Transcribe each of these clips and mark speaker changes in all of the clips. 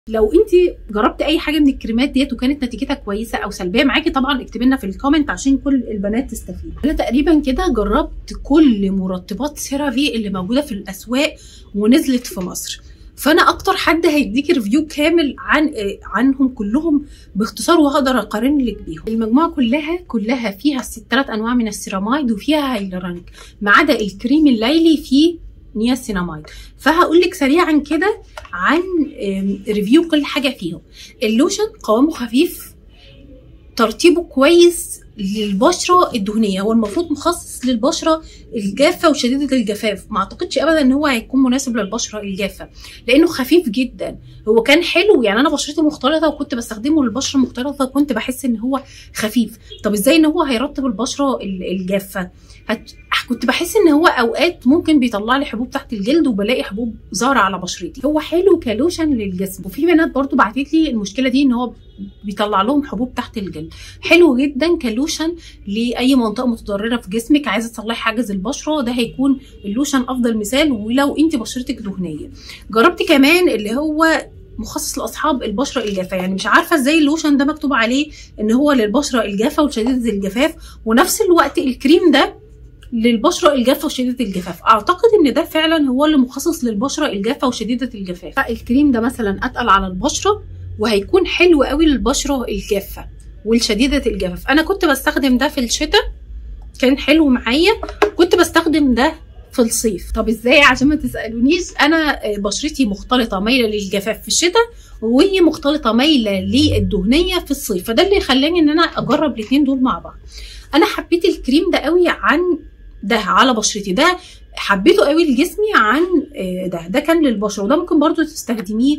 Speaker 1: لو انت جربتي اي حاجه من الكريمات ديت وكانت نتيجتها كويسه او سلبيه معاكي طبعا اكتبي لنا في الكومنت عشان كل البنات تستفيد انا تقريبا كده جربت كل مرطبات سيرافي اللي موجوده في الاسواق ونزلت في مصر فانا اكتر حد هيديكي ريفيو كامل عن آه، عنهم كلهم باختصار وهقدر اقارن لك بيهم المجموعه كلها كلها فيها ثلاث انواع من السيرامايد وفيها هايلورونيك ما عدا الكريم الليلي فيه نياسيناميد فهقول لك سريعا كده عن آم، ريفيو كل حاجه فيهم اللوشن قوامه خفيف ترطيبه كويس للبشره الدهنيه هو المفروض مخصص للبشره الجافه وشديده الجفاف ما اعتقدش ابدا ان هو هيكون مناسب للبشره الجافه لانه خفيف جدا هو كان حلو يعني انا بشرتي مختلطه وكنت بستخدمه للبشره المختلطه وكنت بحس ان هو خفيف طب ازاي ان هو هيرطب البشره ال- الجافه هت... كنت بحس ان هو اوقات ممكن بيطلع لي حبوب تحت الجلد وبلاقي حبوب ظاهره على بشرتي هو حلو كلوشن للجسم وفي بنات برضو بعتت لي المشكله دي ان هو بيطلع لهم حبوب تحت الجلد حلو جدا كلوشن لاي منطقه متضرره في جسمك عايزه تصلحي حاجز البشره ده هيكون اللوشن افضل مثال ولو انت بشرتك دهنيه جربت كمان اللي هو مخصص لاصحاب البشره الجافه يعني مش عارفه ازاي اللوشن ده مكتوب عليه ان هو للبشره الجافه وشديده الجفاف ونفس الوقت الكريم ده للبشره الجافه وشديده الجفاف اعتقد ان ده فعلا هو اللي مخصص للبشره الجافه وشديده الجفاف الكريم ده مثلا اتقل على البشره وهيكون حلو قوي للبشره الجافه والشديده الجفاف انا كنت بستخدم ده في الشتاء كان حلو معايا كنت بستخدم ده في الصيف طب ازاي عشان ما تسالونيش انا آه، بشرتي مختلطه مايله للجفاف في الشتاء وهي مختلطه مايله للدهنيه في الصيف فده اللي خلاني ان انا اجرب الاثنين دول مع بعض انا حبيت الكريم ده قوي عن ده على بشرتي ده حبيته قوي لجسمي عن آه، ده ده كان للبشره وده ممكن برضو تستخدميه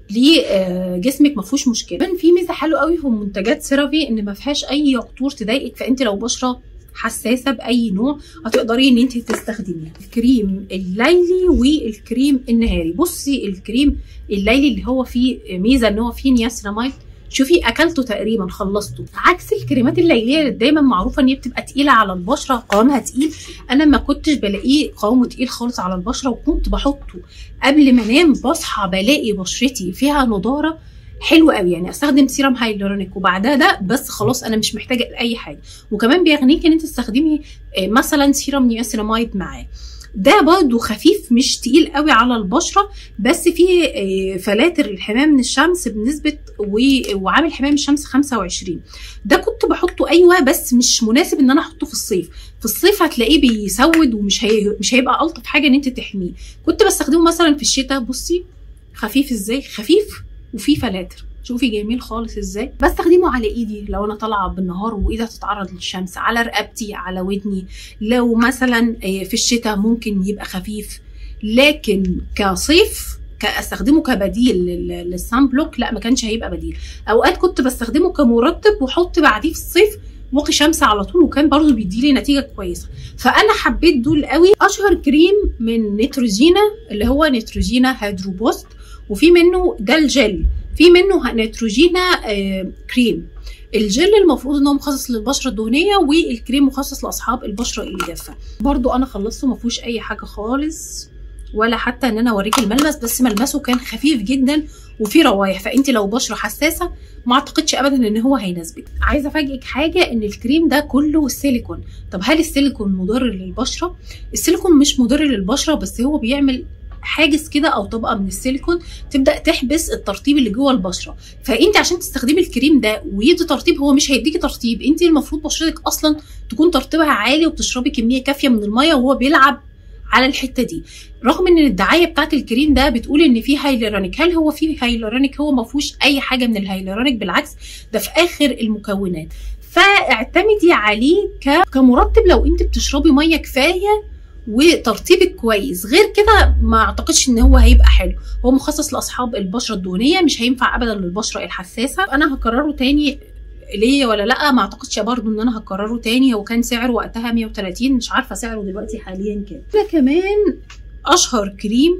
Speaker 1: لجسمك ما فيهوش مشكله كمان في ميزه حلوه قوي في منتجات سيرافي ان ما فيهاش اي عطور تضايقك فانت لو بشره حساسه باي نوع هتقدري ان انت تستخدميها الكريم الليلي والكريم النهاري بصي الكريم الليلي اللي هو فيه ميزه ان هو فيه نياسيناميد شوفي اكلته تقريبا خلصته عكس الكريمات الليليه اللي دايما معروفه ان هي بتبقى تقيله على البشره قوامها تقيل انا ما كنتش بلاقيه قوامه تقيل خالص على البشره وكنت بحطه قبل ما انام بصحى بلاقي بشرتي فيها نضاره حلو قوي يعني استخدم سيرم هايلورونيك وبعدها ده بس خلاص انا مش محتاجه لاي حاجه وكمان بيغنيك ان انت تستخدمي آه، مثلا سيرم نياسيناميد معاه ده برضه خفيف مش تقيل قوي على البشره بس فيه آه، فلاتر الحمايه من الشمس بنسبه و- وعامل حمايه من الشمس 25 ده كنت بحطه ايوه بس مش مناسب ان انا احطه في الصيف في الصيف هتلاقيه بيسود ومش هي... مش هيبقى الطف حاجه ان انت تحميه كنت بستخدمه مثلا في الشتاء بصي خفيف ازاي خفيف وفيه فلاتر شوفي جميل خالص ازاي بستخدمه على ايدي لو انا طالعه بالنهار وايدي هتتعرض للشمس على رقبتي على ودني لو مثلا آه، في الشتاء ممكن يبقى خفيف لكن كصيف استخدمه كبديل لل- للسان بلوك لا ما كانش هيبقى بديل اوقات كنت بستخدمه كمرطب واحط بعديه في الصيف واقي شمس على طول وكان برضه بيديلي نتيجه كويسه فانا حبيت دول قوي اشهر كريم من نيتروجينا اللي هو نيتروجينا هيدروبوست وفي منه ده الجل في منه نيتروجينا آه كريم الجل المفروض ان هو مخصص للبشره الدهنيه والكريم مخصص لاصحاب البشره الجافه برضو انا خلصته ما فيهوش اي حاجه خالص ولا حتى ان انا اوريك الملمس بس ملمسه كان خفيف جدا وفيه روايح فانت لو بشره حساسه ما اعتقدش ابدا ان هو هيناسبك عايزه افاجئك حاجه ان الكريم ده كله سيليكون طب هل السيليكون مضر للبشره السيليكون مش مضر للبشره بس هو بيعمل حاجز كده او طبقه من السيليكون تبدا تحبس الترطيب اللي جوه البشره فانت عشان تستخدمي الكريم ده ويدي ترطيب هو مش هيديكي ترطيب انت المفروض بشرتك اصلا تكون ترطيبها عالي وبتشربي كميه كافيه من الميه وهو بيلعب على الحته دي رغم ان الدعايه بتاعت الكريم ده بتقول ان فيه هايلورونيك هل هو فيه هايلورونيك هو ما فيهوش اي حاجه من الهايلورونيك بالعكس ده في اخر المكونات فاعتمدي عليه ك- كمرطب لو انت بتشربي ميه كفايه وترطيبك كويس غير كده ما اعتقدش ان هو هيبقى حلو هو مخصص لاصحاب البشره الدهنيه مش هينفع ابدا للبشره الحساسه انا هكرره تاني ليه ولا لا ما اعتقدش برضو ان انا هكرره تاني هو كان سعره وقتها 130 مش عارفه سعره دلوقتي حاليا كام ده كمان اشهر كريم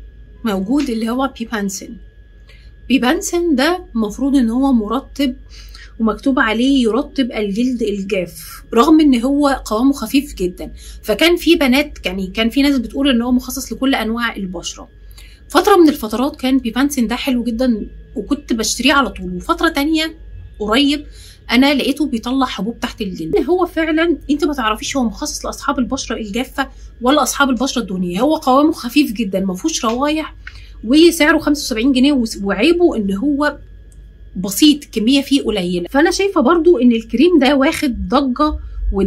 Speaker 1: موجود اللي هو بيبانسين بيبانسين ده المفروض ان هو مرطب ومكتوب عليه يرطب الجلد الجاف رغم ان هو قوامه خفيف جدا فكان في بنات يعني كان في ناس بتقول ان هو مخصص لكل انواع البشره فتره من الفترات كان بيبانسين ده حلو جدا وكنت بشتريه على طول وفتره تانية قريب انا لقيته بيطلع حبوب تحت الجلد هو فعلا انت ما تعرفيش هو مخصص لاصحاب البشره الجافه ولا اصحاب البشره الدهنيه هو قوامه خفيف جدا ما فيهوش روايح وسعره 75 جنيه وعيبه ان هو بسيط الكميه فيه قليله فانا شايفه برضو ان الكريم ده واخد ضجه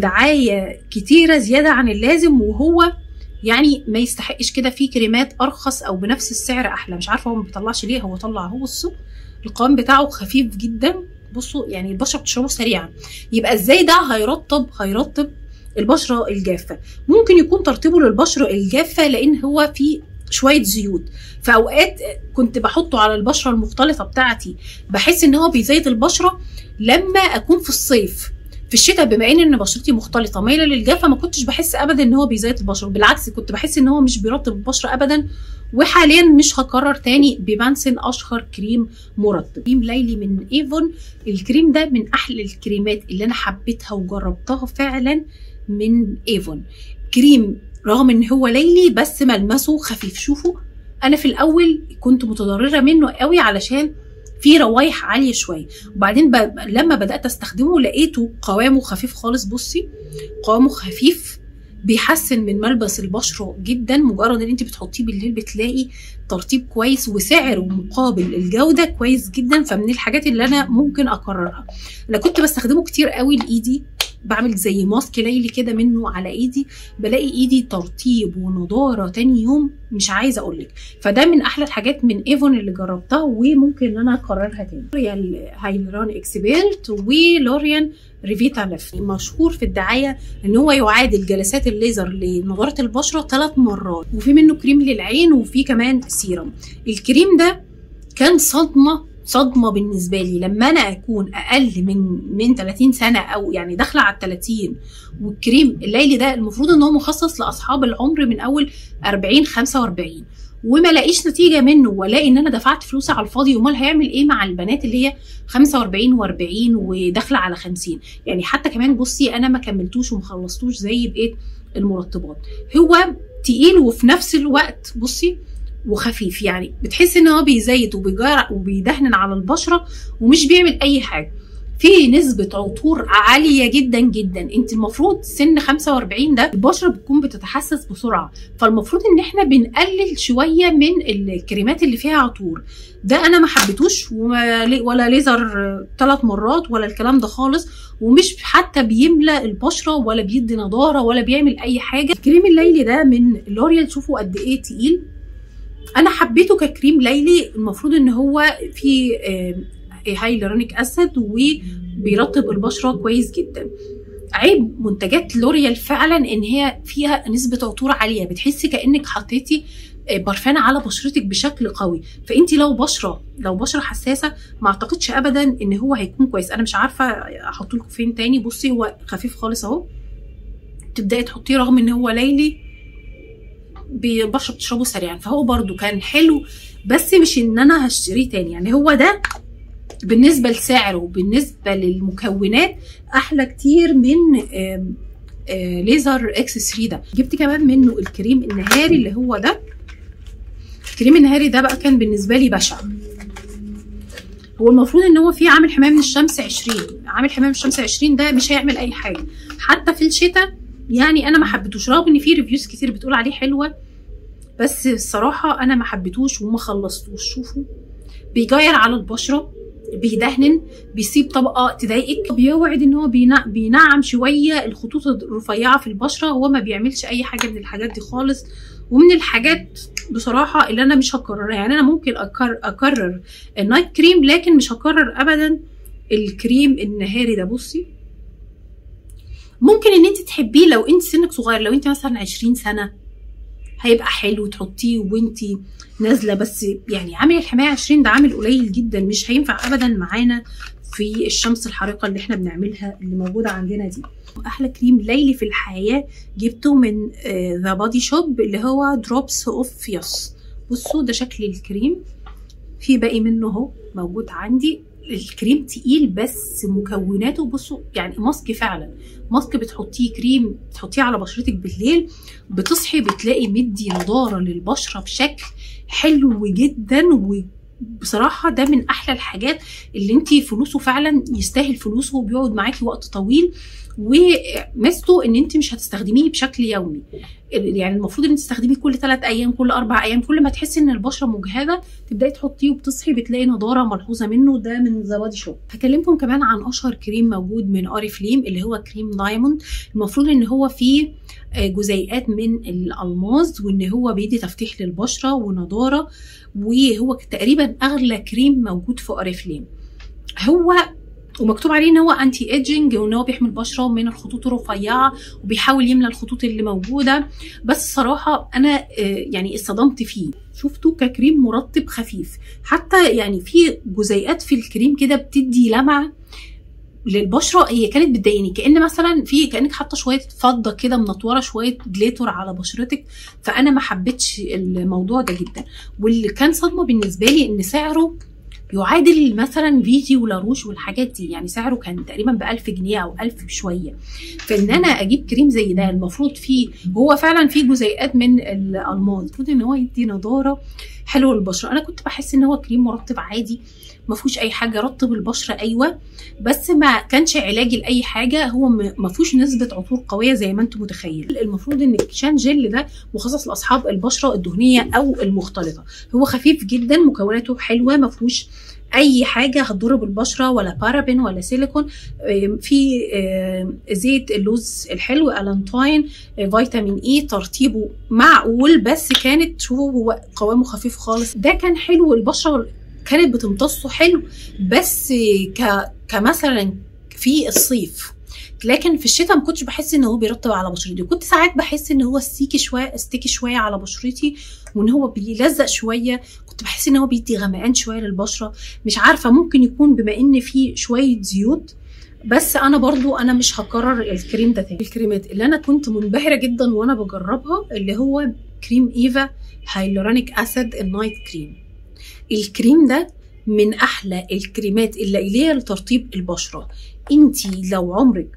Speaker 1: ودعايه كتيره زياده عن اللازم وهو يعني ما يستحقش كده في كريمات ارخص او بنفس السعر احلى مش عارفه هو ما بيطلعش ليه هو طلع هو الصب القوام بتاعه خفيف جدا بصوا يعني البشره بتشربه سريعا يبقى ازاي ده هيرطب هيرطب البشره الجافه ممكن يكون ترطيبه للبشره الجافه لان هو فيه شويه زيوت في اوقات كنت بحطه على البشره المختلطه بتاعتي بحس ان هو بيزيد البشره لما اكون في الصيف في الشتاء بما ان ان بشرتي مختلطه مايله للجافه ما كنتش بحس ابدا ان هو بيزيد البشره بالعكس كنت بحس ان هو مش بيرطب البشره ابدا وحاليا مش هكرر تاني بمانسن اشهر كريم مرطب كريم ليلي من ايفون الكريم ده من احلى الكريمات اللي انا حبيتها وجربتها فعلا من ايفون كريم رغم ان هو ليلي بس ملمسه خفيف شوفوا انا في الاول كنت متضرره منه قوي علشان في روايح عاليه شويه وبعدين ب... لما بدات استخدمه لقيته قوامه خفيف خالص بصي قوامه خفيف بيحسن من ملبس البشره جدا مجرد ان انت بتحطيه بالليل بتلاقي ترطيب كويس وسعره مقابل الجوده كويس جدا فمن الحاجات اللي انا ممكن اكررها انا كنت بستخدمه كتير قوي لايدي بعمل زي ماسك ليلي كده منه على ايدي بلاقي ايدي ترطيب ونضاره تاني يوم مش عايزه اقول لك فده من احلى الحاجات من ايفون اللي جربتها وممكن ان انا اكررها تاني لوريال هايلران اكسبيلت ولوريان ريفيتا ليف مشهور في الدعايه ان هو يعادل جلسات الليزر لنضاره البشره ثلاث مرات وفي منه كريم للعين وفي كمان سيرم الكريم ده كان صدمه صدمه بالنسبه لي لما انا اكون اقل من من 30 سنه او يعني داخله على ال 30 والكريم الليلي ده المفروض ان هو مخصص لاصحاب العمر من اول 40 45 وما لاقيش نتيجه منه والاقي ان انا دفعت فلوس على الفاضي امال هيعمل ايه مع البنات اللي هي 45 و40 وداخله على 50 يعني حتى كمان بصي انا ما كملتوش وما خلصتوش زي بقيه المرطبات هو تقيل وفي نفس الوقت بصي وخفيف يعني بتحس ان هو بيزيت وبيجرع وبيدهن على البشره ومش بيعمل اي حاجه في نسبة عطور عالية جدا جدا انت المفروض سن 45 ده البشرة بتكون بتتحسس بسرعة فالمفروض ان احنا بنقلل شوية من الكريمات اللي فيها عطور ده انا ما حبيتوش ولا ليزر ثلاث مرات ولا الكلام ده خالص ومش حتى بيملى البشرة ولا بيدي نضارة ولا بيعمل اي حاجة الكريم الليلي ده من لوريال شوفوا قد ايه تقيل انا حبيته ككريم ليلي المفروض ان هو فيه هايلورونيك اسيد وبيرطب البشره كويس جدا عيب منتجات لوريال فعلا ان هي فيها نسبه عطور عاليه بتحسي كانك حطيتي برفان على بشرتك بشكل قوي فانت لو بشره لو بشره حساسه ما اعتقدش ابدا ان هو هيكون كويس انا مش عارفه احط لكم فين تاني بصي هو خفيف خالص اهو تبداي تحطيه رغم ان هو ليلي بشرة بتشربه سريعا فهو برضو كان حلو بس مش ان انا هشتريه تاني يعني هو ده بالنسبة لسعره وبالنسبة للمكونات احلى كتير من آم آم ليزر اكس 3 ده جبت كمان منه الكريم النهاري اللي هو ده الكريم النهاري ده بقى كان بالنسبة لي بشع هو المفروض ان هو فيه عامل حمايه من الشمس 20 عامل حمايه من الشمس 20 ده مش هيعمل اي حاجه حتى في الشتاء يعني انا ما حبيتوش رغم ان في ريفيوز كتير بتقول عليه حلوه بس الصراحه انا ما حبيتوش وما خلصتوش شوفوا بيجير على البشره بيدهن بيسيب طبقه تضايقك بيوعد ان هو بينعم شويه الخطوط الرفيعه في البشره هو ما بيعملش اي حاجه من الحاجات دي خالص ومن الحاجات بصراحه اللي انا مش هكررها يعني انا ممكن أكرر, اكرر النايت كريم لكن مش هكرر ابدا الكريم النهاري ده بصي ممكن ان انت تحبيه لو انت سنك صغير لو انت مثلا 20 سنه هيبقى حلو تحطيه وانت نازله بس يعني عامل الحمايه 20 ده عامل قليل جدا مش هينفع ابدا معانا في الشمس الحارقه اللي احنا بنعملها اللي موجوده عندنا دي احلى كريم ليلي في الحياه جبته من ذا بادي شوب اللي هو دروبس اوف فيوس بصوا ده شكل الكريم في باقي منه اهو موجود عندي الكريم تقيل بس مكوناته بصوا يعني ماسك فعلا ماسك بتحطيه كريم تحطيه على بشرتك بالليل بتصحي بتلاقي مدي نضاره للبشره بشكل حلو جدا بصراحة ده من أحلى الحاجات اللي انت فلوسه فعلا يستاهل فلوسه وبيقعد معاكي وقت طويل وميزته ان انت مش هتستخدميه بشكل يومي يعني المفروض ان تستخدميه كل ثلاث ايام كل اربع ايام كل ما تحسي ان البشره مجهده تبداي تحطيه وبتصحي بتلاقي نضاره ملحوظه منه ده من ذا بادي شوب هكلمكم كمان عن اشهر كريم موجود من اوري فليم اللي هو كريم دايموند المفروض ان هو فيه جزيئات من الالماس وان هو بيدي تفتيح للبشره ونضاره وهو تقريبا اغلى كريم موجود في اوري فليم هو ومكتوب عليه ان هو انتي ايدجنج وان هو بيحمي البشره من الخطوط الرفيعه وبيحاول يملى الخطوط اللي موجوده بس صراحه انا يعني اتصدمت فيه شفته ككريم مرطب خفيف حتى يعني في جزيئات في الكريم كده بتدي لمعه للبشره هي كانت بتضايقني كان مثلا في كانك حاطه شويه فضه كده منطوره شويه جليتر على بشرتك فانا ما حبيتش الموضوع ده جدا واللي كان صدمه بالنسبه لي ان سعره يعادل مثلا فيجي ولاروش والحاجات دي يعني سعره كان تقريبا ب 1000 جنيه او 1000 بشويه فان انا اجيب كريم زي ده المفروض فيه هو فعلا فيه جزيئات من الالماس المفروض ان هو يدي نضاره حلوه للبشره انا كنت بحس ان هو كريم مرطب عادي ما فيهوش اي حاجه رطب البشره ايوه بس ما كانش علاجي لاي حاجه هو ما فيهوش نسبه عطور قويه زي ما انتم متخيل المفروض ان الكشان جل ده مخصص لاصحاب البشره الدهنيه او المختلطه هو خفيف جدا مكوناته حلوه ما فيهوش اي حاجه هتضر بالبشره ولا بارابين ولا سيليكون في زيت اللوز الحلو الانتاين فيتامين اي ترطيبه معقول بس كانت شوفوا هو قوامه خفيف خالص ده كان حلو البشره كانت بتمتصه حلو بس ك كمثلا في الصيف لكن في الشتاء ما كنتش بحس ان هو بيرطب على بشرتي كنت ساعات بحس ان هو ستيكي شويه استيكي شويه على بشرتي وان هو بيلزق شويه كنت بحس ان هو بيدي غمقان شويه للبشره مش عارفه ممكن يكون بما ان فيه شويه زيوت بس انا برضو انا مش هكرر الكريم ده تاني الكريمات اللي انا كنت منبهره جدا وانا بجربها اللي هو كريم ايفا هايلورونيك اسيد النايت كريم الكريم ده من احلى الكريمات الليليه لترطيب البشره انتي لو عمرك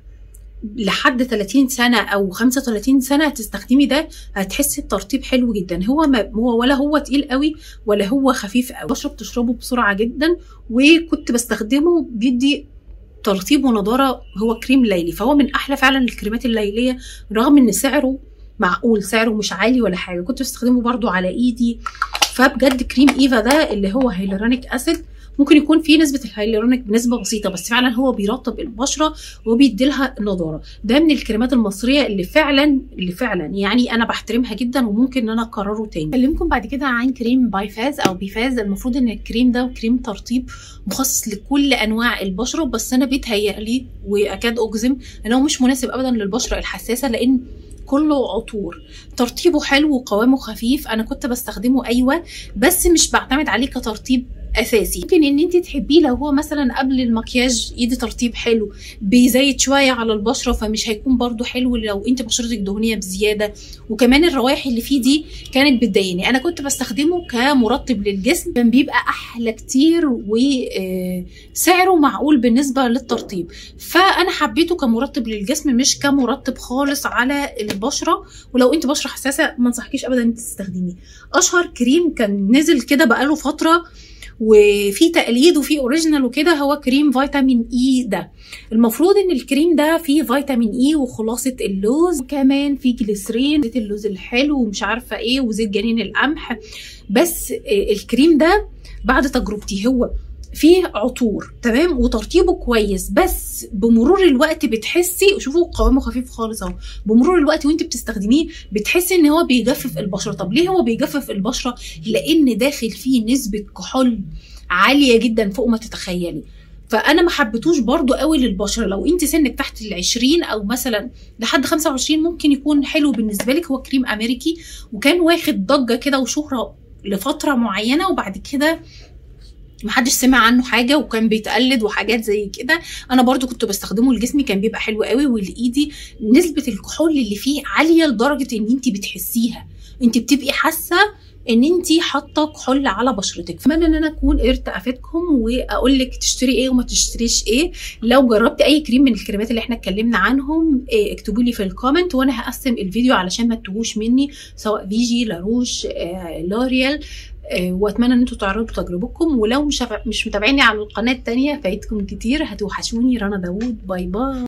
Speaker 1: لحد 30 سنه او 35 سنه هتستخدمي ده هتحسي بترطيب حلو جدا هو ما هو ولا هو تقيل قوي ولا هو خفيف قوي بشرب تشربه بسرعه جدا وكنت بستخدمه بيدي ترطيب ونضاره هو كريم ليلي فهو من احلى فعلا الكريمات الليليه رغم ان سعره معقول سعره مش عالي ولا حاجه كنت بستخدمه برضو على ايدي فبجد كريم ايفا ده اللي هو هيلورونيك اسيد ممكن يكون فيه نسبه الهيلورونيك بنسبه بسيطه بس فعلا هو بيرطب البشره وبيدي لها نضاره ده من الكريمات المصريه اللي فعلا اللي فعلا يعني انا بحترمها جدا وممكن ان انا اكرره تاني اكلمكم بعد كده عن كريم بايفاز او بيفاز المفروض ان الكريم ده كريم ترطيب مخصص لكل انواع البشره بس انا بيتهيألي واكاد اجزم ان هو مش مناسب ابدا للبشره الحساسه لان كله عطور ترطيبه حلو وقوامه خفيف انا كنت بستخدمه ايوه بس مش بعتمد عليه كترطيب اساسي ممكن ان انت تحبيه لو هو مثلا قبل المكياج يدي ترطيب حلو بيزيد شويه على البشره فمش هيكون برده حلو لو انت بشرتك دهنيه بزياده وكمان الروائح اللي فيه دي كانت بتضايقني انا كنت بستخدمه كمرطب للجسم كان بيبقى احلى كتير وسعره معقول بالنسبه للترطيب فانا حبيته كمرطب للجسم مش كمرطب خالص على البشره ولو انت بشره حساسه ما انصحكيش ابدا انت تستخدميه اشهر كريم كان نزل كده بقاله فتره وفي تقليد وفي اوريجينال وكده هو كريم فيتامين اي ده المفروض ان الكريم ده فيه فيتامين اي وخلاصه اللوز وكمان فيه جليسرين زيت اللوز الحلو ومش عارفه ايه وزيت جنين القمح بس الكريم ده بعد تجربتي هو فيه عطور تمام وترطيبه كويس بس بمرور الوقت بتحسي شوفوا قوامه خفيف خالص اهو بمرور الوقت وانت بتستخدميه بتحسي ان هو بيجفف البشره طب ليه هو بيجفف البشره لان داخل فيه نسبه كحول عاليه جدا فوق ما تتخيلي فانا ما حبيتوش برضو قوي للبشره لو انت سنك تحت ال 20 او مثلا لحد 25 ممكن يكون حلو بالنسبه لك هو كريم امريكي وكان واخد ضجه كده وشهره لفتره معينه وبعد كده محدش سمع عنه حاجه وكان بيتقلد وحاجات زي كده انا برضو كنت بستخدمه لجسمي كان بيبقى حلو قوي ولايدي نسبه الكحول اللي فيه عاليه لدرجه ان انت بتحسيها انت بتبقي حاسه ان انت حاطه كحول على بشرتك اتمنى ان انا اكون قدرت افيدكم واقول لك تشتري ايه وما تشتريش ايه لو جربت اي كريم من الكريمات اللي احنا اتكلمنا عنهم إيه اكتبوا لي في الكومنت وانا هقسم الفيديو علشان ما تتوهوش مني سواء فيجي لاروش آه، لوريال آه، واتمنى ان انتوا تعرضوا تجربتكم ولو مش مش متابعيني على القناه التانية فايتكم كتير هتوحشوني رنا داوود باي باي